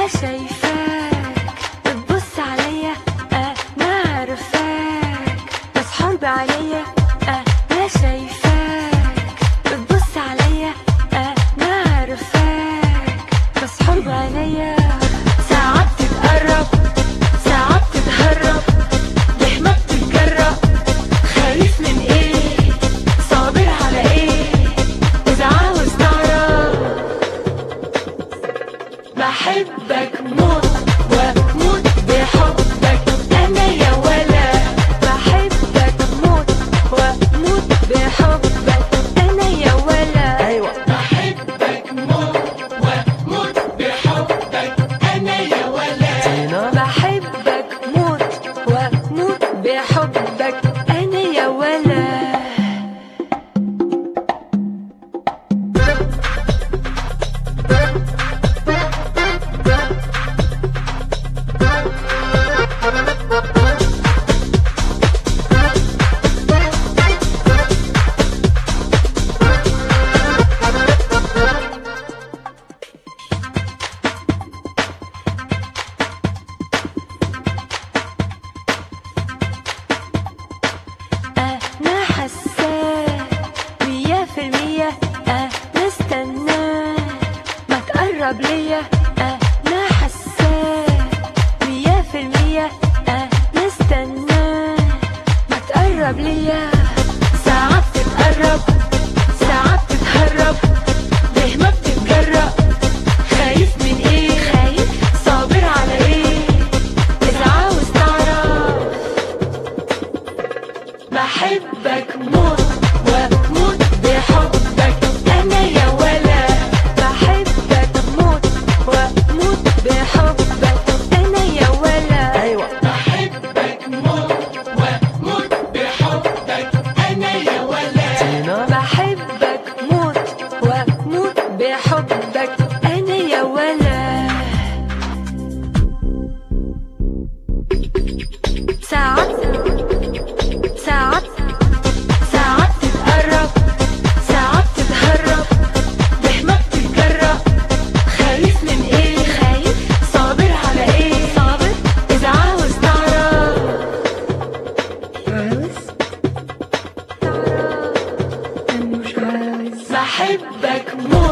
انا شايفاك بتبص عليا انا عارفاك بس حرب عليا انا شايفاك بتبص عليا انا عارفاك بس حرب عليا ساعات تتقرب ساعات تتهرب لحمك تتجرأ خايف من ايه صابر على ايه اذا عاوز تعرف بحبك موت واموت بحبك انا يا ولا بحبك موت واموت بحبك انا يا ولا ايوه بحبك موت واموت بحبك انا يا ولا تينا بحبك موت واموت بحبك انا يا ولا أنا حساك مية في المية أنا استناك ما تقرب ليا أنا حساك مية في المية أنا استناك ما تقرب ليا ساعات تتقرب ساعات تتهرب ليه ما بتتجرأ خايف من ايه خايف صابر على ايه اذا عاوز تعرف بحبك موت واموت بحبك انا يا ولا بحبك موت واموت بحبك انا يا ولا ايوه بحبك موت واموت بحبك انا يا ولا تينا بحبك موت واموت بحبك انا يا ولا ساعات ساعات ساعات تتقرب ساعات تتهرب لحمك تتجرأ خايف من ايه خايف صابر على ايه صابر اذا عاوز تعرف عاوز تعرف انا مش عاوز بحبك موت